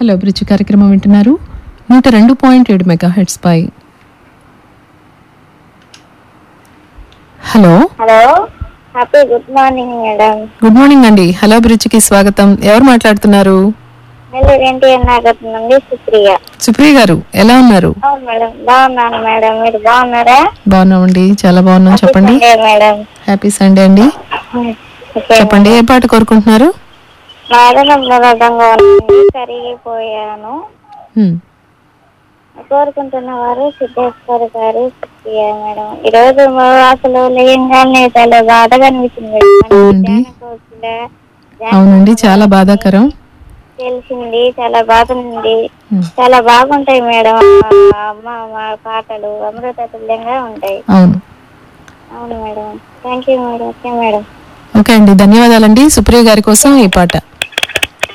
Hello bridge కార్యక్రమం వింటున్నారు నూట రెండు పాయింట్ ఏడు మెగా హెడ్స్ పై hello hello happy good morning madam good morning అండి హలో బ్రిడ్జ్కి స్వాగతం ఎవరు మాట్లాడుతున్నారు నెల్లూరు ఎన్టీఆర్ నగర్ నుండి సుప్రియ సుప్రియ గారు ఎలా ఉన్నారు అవును మేడం బాగున్నాను మేడం మీరు బాగున్నారా బాగున్నామండి చాలా బాగున్నాం చెప్పండి సండే మేడం హ్యాపీ సండే అండి ఓకే చెప్పండి ఏ పాట కోరుకుంటున్నారు మేడంలో రథంగా ఉంది కరిగిపోయాను హ్మ్. కోరుకుంటున్న వారు సిద్ధేశ్వర్ గారు సుప్రియ మేడం ఈ రోజు మా అసలు లేయంగానే చాలా బాధగా అనిపించింది మేడం. అవునండి. ధ్యాన కోకిల, ధ్యాన అవునండి చాలా బాధాకరం తెలిసింది చాలా బాగుంది హ్మ్. చాలా బాగుంటాయి మేడం ఆ అమ్మ మా పాటలు అమృత తుల్యంగా ఉంటాయి అవును అవును madam thank you madam okay madam okay అండి ధన్యవాదాలండి సుప్రియ గారి కోసం ఈ పాట